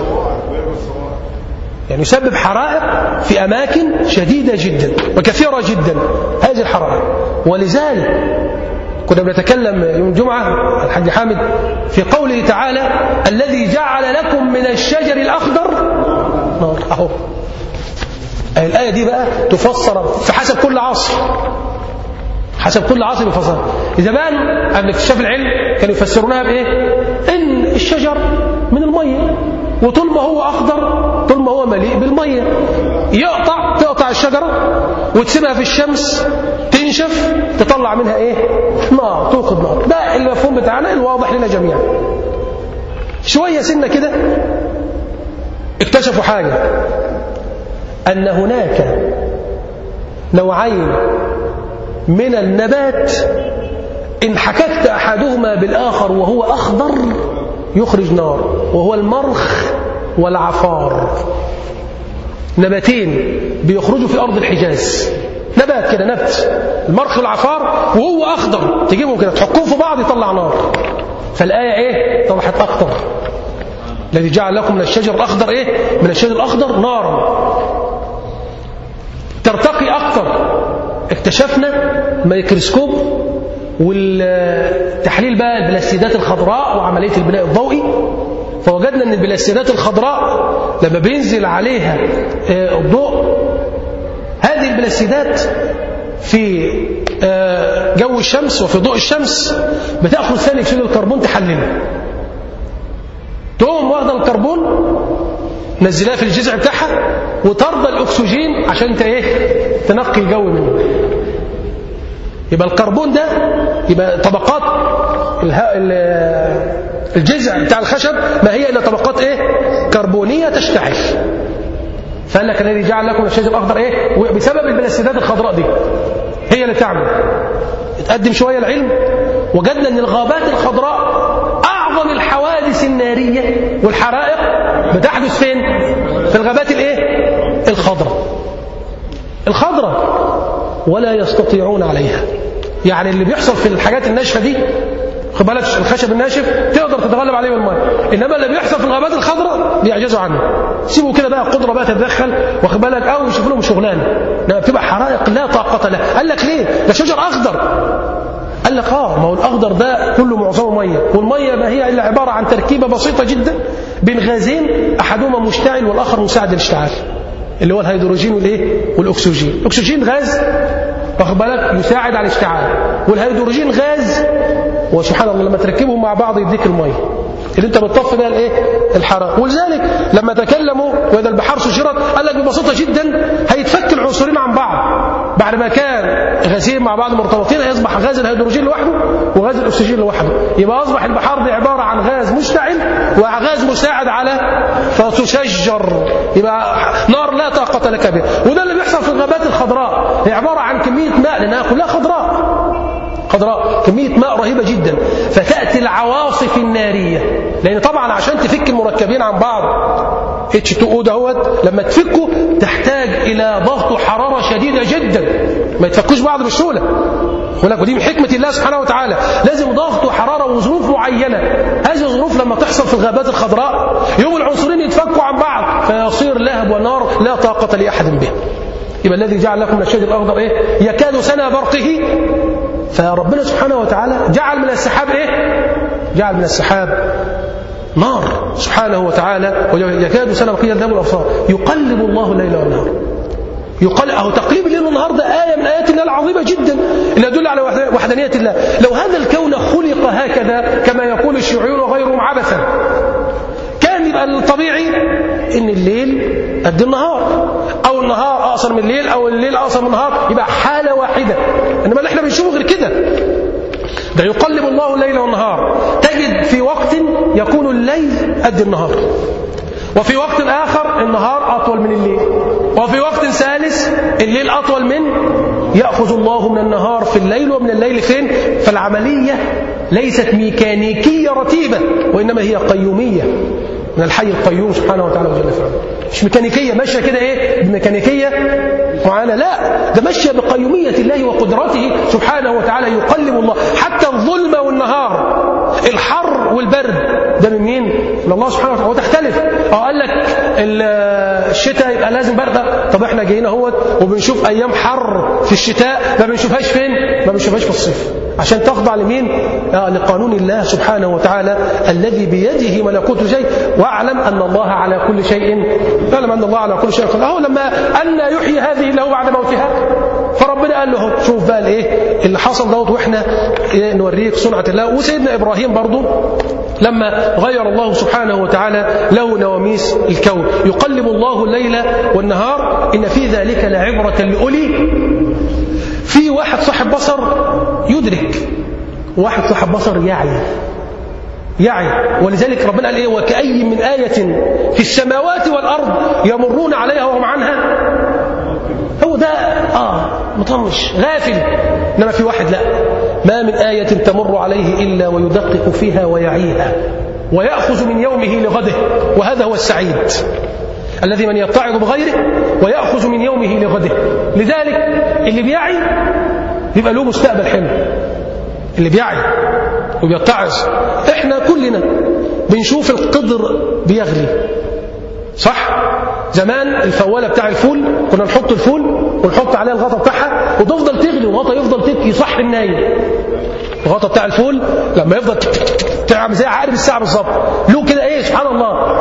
يعني يسبب حرائق في أماكن شديدة جدا وكثيرة جدا هذه الحرائق ولذلك كنا بنتكلم يوم الجمعة الحاج حامد في قوله تعالى الذي جعل لكم من الشجر الأخضر نار أهو الآية دي بقى تفسر في حسب كل عصر حسب كل عصر يفسر زمان قبل اكتشاف العلم كانوا يفسرونها بايه ان الشجر من الميه وطول ما هو اخضر طول ما هو مليء بالميه يقطع تقطع الشجره وتسيبها في الشمس تنشف تطلع منها ايه نار توقد نار ده المفهوم بتاعنا الواضح لنا جميعا شويه سنه كده اكتشفوا حاجه ان هناك نوعين من النبات إن حككت أحدهما بالآخر وهو أخضر يخرج نار وهو المرخ والعفار نباتين بيخرجوا في أرض الحجاز نبات كده نبت المرخ والعفار وهو أخضر تجيبهم كده تحكوه في بعض يطلع نار فالآية إيه طلعت أكتر الذي جعل لكم من الشجر الأخضر إيه من الشجر الأخضر نارا ترتقي أكتر اكتشفنا ميكروسكوب والتحليل بقى البلاستيدات الخضراء وعملية البناء الضوئي فوجدنا ان البلاستيدات الخضراء لما بينزل عليها الضوء هذه البلاستيدات في جو الشمس وفي ضوء الشمس بتاخذ ثاني اكسيد الكربون تحلله تقوم واخده الكربون نزلها في الجذع بتاعها وترضى الاكسجين عشان انت ايه تنقي الجو منه يبقى الكربون ده يبقى طبقات الجذع بتاع الخشب ما هي الا طبقات ايه كربونيه تشتعل فقال لك الذي جعل لكم الشجر الاخضر ايه بسبب البلاستيدات الخضراء دي هي اللي تعمل اتقدم شويه العلم وجدنا ان الغابات الخضراء اعظم الحوادث الناريه والحرائق بتحدث فين في الغابات الايه الخضراء الخضراء ولا يستطيعون عليها يعني اللي بيحصل في الحاجات الناشفه دي خد بالك الخشب الناشف تقدر تتغلب عليه بالميه انما اللي بيحصل في الغابات الخضراء بيعجزوا عنه سيبوا كده بقى قدره بقى تتدخل واخد بالك او يشوفوا لهم شغلانه انما بتبقى حرائق لا طاقه لها قال لك ليه ده شجر اخضر قال لك اه ما هو الاخضر ده كله معظمه ميه والميه ما هي الا عباره عن تركيبه بسيطه جدا بين غازين احدهما مشتعل والاخر مساعد للاشتعال اللي هو الهيدروجين والايه والاكسجين الاكسجين غاز واخد بالك يساعد على الاشتعال والهيدروجين غاز وسبحان الله لما تركبهم مع بعض يديك الميه اللي انت بتطفي بها الايه الحراره ولذلك لما تكلموا واذا البحار سجرت قال لك ببساطه جدا هيتفك العنصرين عن بعض بعد ما كان غازين مع بعض مرتبطين هيصبح غاز الهيدروجين لوحده وغاز الاكسجين لوحده يبقى اصبح البحار دي عباره عن غاز مشتعل وغاز مساعد على فتشجر يبقى نار لا طاقه لك بها وده اللي بيحصل في الغابات الخضراء هي عباره عن كميه ماء لانها كلها خضراء خضراء كمية ماء رهيبة جدا فتأتي العواصف النارية لأن طبعا عشان تفك المركبين عن بعض H2O دهوت لما تفكه تحتاج إلى ضغط وحرارة شديدة جدا ما يتفكوش بعض بسهولة ولك ودي من حكمة الله سبحانه وتعالى لازم ضغط وحرارة وظروف معينة هذه الظروف لما تحصل في الغابات الخضراء يوم العنصرين يتفكوا عن بعض فيصير لهب ونار لا طاقة لأحد به يبقى الذي جعل لكم من الشجر الأخضر إيه يكاد سنة برقه فربنا سبحانه وتعالى جعل من السحاب ايه جعل من السحاب نار سبحانه وتعالى يكاد سنة بقية الذهب والأبصار يقلب الله الليل والنهار يقال أهو تقليب الليل والنهار ده آية من آيات الله العظيمة جدا اللي يدل على وحدانية الله لو هذا الكون خلق هكذا كما يقول الشيوعيون وغيرهم عبثا كان يبقى الطبيعي ان الليل قد النهار لو النهار اقصر من الليل او الليل اقصر من النهار يبقى حاله واحده انما اللي احنا بنشوفه غير كده ده يقلب الله الليل والنهار تجد في وقت يكون الليل قد النهار وفي وقت آخر النهار أطول من الليل وفي وقت ثالث الليل أطول من يأخذ الله من النهار في الليل ومن الليل فين فالعملية ليست ميكانيكية رتيبة وإنما هي قيومية من الحي القيوم سبحانه وتعالى وجل في علاه مش ميكانيكية ماشية كده إيه بميكانيكية معينة لا ده ماشية بقيومية الله وقدرته سبحانه وتعالى يقلب الله حتى الظلمة والنهار الحر والبرد ده من مين؟ من الله سبحانه وتعالى وتختلف اه قال لك الشتاء يبقى لازم برده طب احنا جايين اهوت وبنشوف ايام حر في الشتاء ما بنشوفهاش فين؟ ما بنشوفهاش في الصيف عشان تخضع لمين؟ آه لقانون الله سبحانه وتعالى الذي بيده ملكوت شيء واعلم ان الله على كل شيء اعلم ان الله على كل شيء قدير اهو لما ان يحيي هذه له بعد موتها فربنا قال له شوف بقى الايه اللي حصل دوت واحنا إيه نوريك صنعه الله وسيدنا ابراهيم برضه لما غير الله سبحانه وتعالى له نواميس الكون يقلب الله الليل والنهار ان في ذلك لعبره لاولي في واحد صاحب بصر يدرك واحد صاحب بصر يعي يعي ولذلك ربنا قال ايه وكأي من آية في السماوات والأرض يمرون عليها وهم عنها هو ده اه مطنش غافل انما في واحد لا ما من آية تمر عليه إلا ويدقق فيها ويعيها ويأخذ من يومه لغده وهذا هو السعيد الذي من يتعظ بغيره ويأخذ من يومه لغده لذلك اللي بيعي بيبقى له مستقبل حلو اللي بيعي وبيتعظ احنا كلنا بنشوف القدر بيغلي صح زمان الفوالة بتاع الفول كنا نحط الفول ونحط عليها الغطا بتاعها وتفضل تغلي والغطا يفضل تبكي صح النايم الغطا بتاع الفول لما يفضل تعمل زي عقارب الساعة بالظبط له كده ايه سبحان الله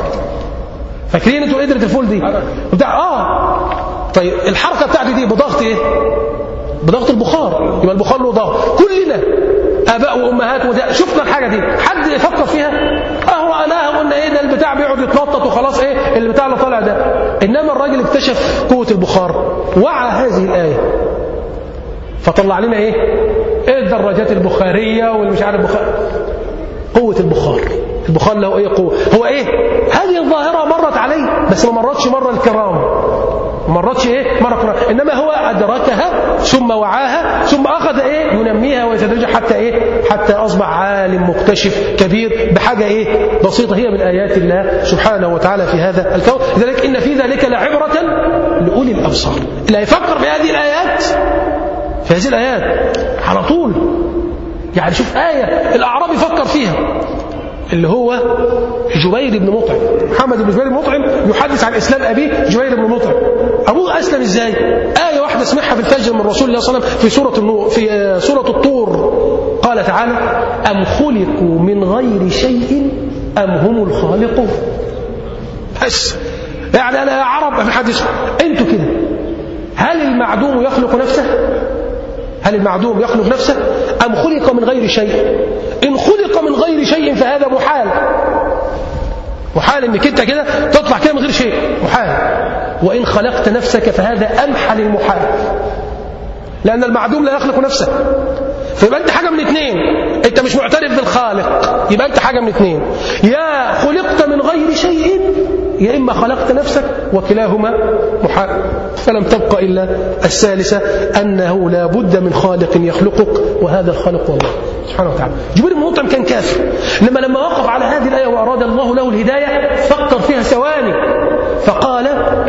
فاكرين انتوا قدرة الفول دي بتاع اه طيب الحركة بتاعتي دي بضغط ايه بضغط البخار يبقى البخار له ضغط كلنا اباء وامهات وده شفنا الحاجه دي حد يفكر فيها اهو قالها قلنا ايه ده البتاع بيقعد يتنطط وخلاص ايه البتاع اللي طالع ده انما الراجل اكتشف قوه البخار وعى هذه الايه فطلع لنا ايه ايه الدراجات البخاريه واللي مش عارف بخار قوه البخار البخار له ايه قوه هو ايه هذه الظاهره مرت عليه بس ما مرتش مره الكرام ما مرتش ايه مره كرام انما هو ادركها ثم وعاها ثم اخذ ايه ينميها ويتدرجها حتى ايه حتى اصبح عالم مكتشف كبير بحاجه ايه بسيطه هي من ايات الله سبحانه وتعالى في هذا الكون لذلك ان في ذلك لعبره لاولي الابصار اللي هيفكر في هذه الايات في هذه الايات على طول يعني شوف ايه الاعرابي فكر فيها اللي هو جبير بن مطعم محمد بن جبير بن مطعم يحدث عن اسلام ابيه جبير بن مطعم ابوه اسلم ازاي ايه واحده سمعها في الفجر من رسول الله صلى الله عليه وسلم في سوره النور في سوره الطور قال تعالى ام خلقوا من غير شيء ام هم الخالقون بس يعني انا يا عرب ما في حد انتوا كده هل المعدوم يخلق نفسه هل المعدوم يخلق نفسه أم خلق من غير شيء إن خلق من غير شيء فهذا محال محال انك انت كده تطلع كده من غير شيء محال وان خلقت نفسك فهذا امحل المحال لان المعدوم لا يخلق نفسه فيبقى انت حاجه من اثنين انت مش معترف بالخالق يبقى انت حاجه من اثنين يا خلقت من غير شيء يا اما خلقت نفسك وكلاهما محال فلم تبق الا الثالثه انه لا بد من خالق يخلقك وهذا الخالق هو الله سبحانه وتعالى جبريل بن مطعم كان كافر لما لما وقف على هذه الايه واراد الله له الهدايه فكر فيها ثواني فقال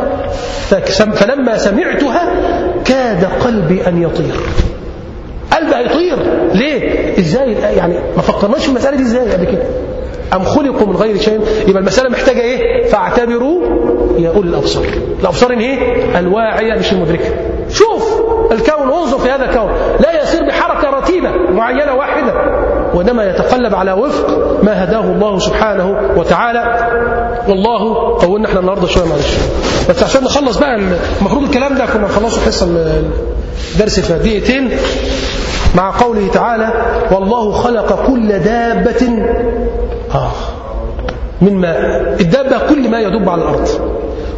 فلما سمعتها كاد قلبي ان يطير قلبي هيطير ليه ازاي يعني ما فكرناش في المساله دي ازاي قبل كده أم خلقوا من غير شيء يبقى المسألة محتاجة إيه فاعتبروا يا أولي الأبصار الأبصار إيه الواعية مش المدركة شوف الكون انظر في هذا الكون لا يسير بحركة رتيبة معينة واحدة وإنما يتقلب على وفق ما هداه الله سبحانه وتعالى والله طولنا احنا النهارده شويه معلش بس عشان نخلص بقى المفروض الكلام ده كنا نخلصه حصه الدرس في دقيقتين مع قوله تعالى والله خلق كل دابة آه من ماء الدابة كل ما يدب على الأرض كل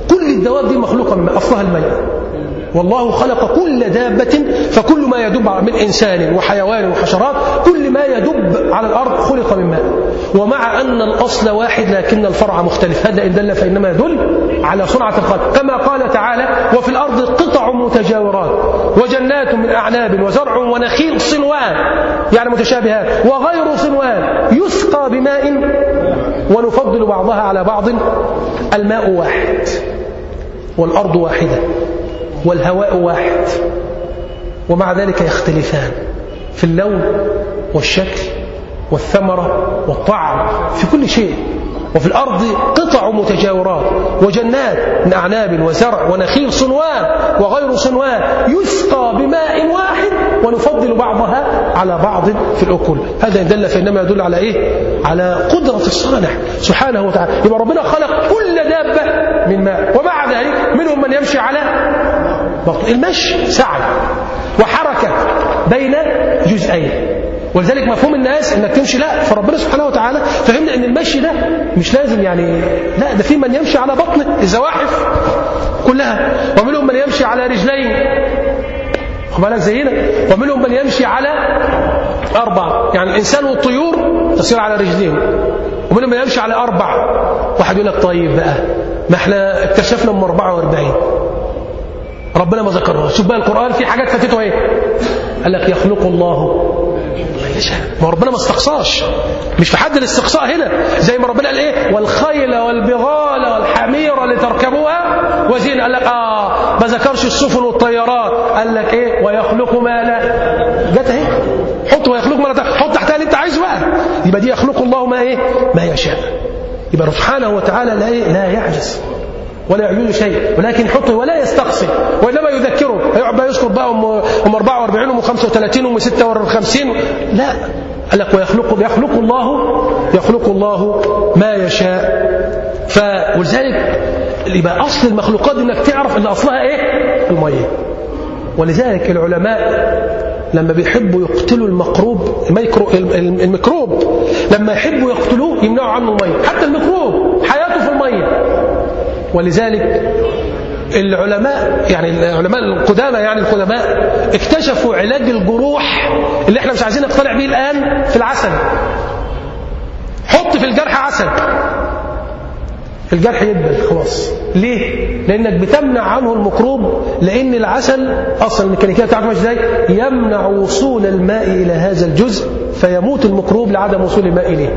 الدواب دي مخلوقة من أصلها الماء والله خلق كل دابة فكل ما يدب من إنسان وحيوان وحشرات كل ما يدب على الأرض خلق من ماء ومع أن الأصل واحد لكن الفرع مختلف هذا إن دل فإنما يدل على صنعة الخلق كما قال تعالى وفي الأرض قطع متجاورات وجنات من أعناب وزرع ونخيل صنوان يعني متشابهات وغير صنوان يسقى بماء ونفضل بعضها على بعض الماء واحد والأرض واحدة والهواء واحد ومع ذلك يختلفان في اللون والشكل والثمرة والطعم في كل شيء وفي الأرض قطع متجاورات وجنات من أعناب وزرع ونخيل صنوان وغير صنوان يسقى بماء واحد ونفضل بعضها على بعض في الأكل هذا إن دل فإنما يدل على إيه؟ على قدرة الصانع سبحانه وتعالى يبقى ربنا خلق كل دابة من ماء ومع ذلك منهم من يمشي على بطن المشي سعي وحركة بين جزئين ولذلك مفهوم الناس انك تمشي لا فربنا سبحانه وتعالى فهمنا ان المشي ده مش لازم يعني لا ده في من يمشي على بطنه الزواحف كلها ومنهم من يمشي على رجلين خد بالك زينا ومنهم من يمشي على اربع يعني الانسان والطيور تصير على رجلين ومنهم من يمشي على اربع واحد يقول لك طيب بقى ما احنا اكتشفنا من 44 ربنا ما ذكرها شوف بقى القرآن في حاجات فاتته ايه قال لك يخلق الله ما يشاء ما ربنا ما استقصاش مش في حد الاستقصاء هنا زي ما ربنا قال ايه والخيل والبغال والحمير لتركبوها وزين قال لك اه ما ذكرش السفن والطيارات قال لك ايه ويخلق ما لا جت اهي حط ويخلق ما لا حط تحتها اللي انت عايزه بقى يبقى دي يخلق الله ما ايه ما يشاء يبقى سبحانه وتعالى لا إيه؟ لا يعجز ولا يعجز شيء ولكن يحطه ولا يستقصي وإنما يذكره هيقعد بقى يذكر بقى أم, أم 44 أم 35 أم 56 لا قال لك ويخلق يخلق الله يخلق الله ما يشاء ف ولذلك يبقى أصل المخلوقات إنك تعرف إن أصلها إيه؟ المية ولذلك العلماء لما بيحبوا يقتلوا المقروب الميكرو الميكروب لما يحبوا يقتلوه يمنعوا عنه المية حتى الميكروب حياته في المية ولذلك العلماء يعني العلماء القدامى يعني القدماء اكتشفوا علاج الجروح اللي احنا مش عايزين نقتنع به الآن في العسل حط في الجرح عسل الجرح يدبل خلاص ليه؟ لأنك بتمنع عنه الميكروب لأن العسل أصلا الميكانيكية بتاعته مش ازاي؟ يمنع وصول الماء إلى هذا الجزء فيموت الميكروب لعدم وصول الماء إليه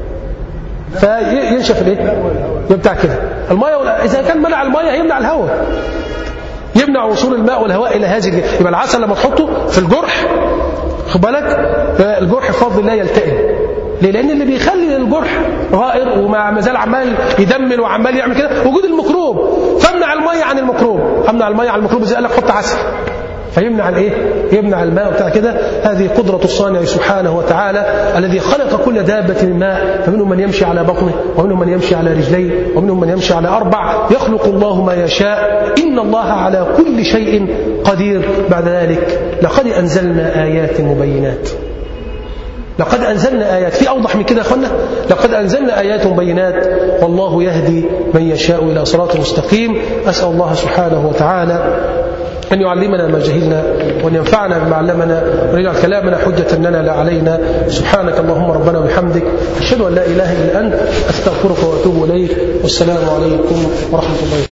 فينشف الايه؟ يبتاع كده الميه ولا... اذا كان منع الميه هيمنع الهواء يمنع وصول الماء والهواء الى هذه الجهة. يبقى العسل لما تحطه في الجرح خد بالك الجرح بفضل الله يلتئم ليه؟ لان اللي بيخلي الجرح غائر وما زال عمال يدمل وعمال يعمل كده وجود الميكروب فامنع الميه عن الميكروب امنع الميه عن الميكروب ازاي قال لك حط عسل فيمنع الايه يمنع الماء بتاع كده هذه قدرة الصانع سبحانه وتعالى الذي خلق كل دابة من ماء فمنهم من يمشي على بطنه ومنهم من يمشي على رجليه ومنهم من يمشي على أربع يخلق الله ما يشاء إن الله على كل شيء قدير بعد ذلك لقد أنزلنا آيات مبينات لقد أنزلنا آيات في أوضح من كده يا أخوانا لقد أنزلنا آيات بينات والله يهدي من يشاء إلى صراط مستقيم أسأل الله سبحانه وتعالى أن يعلمنا ما جهلنا وأن ينفعنا بما علمنا ويجعل كلامنا حجة لنا لا علينا سبحانك اللهم ربنا وبحمدك أشهد أن لا إله إلا أنت أستغفرك وأتوب إليك والسلام عليكم ورحمة الله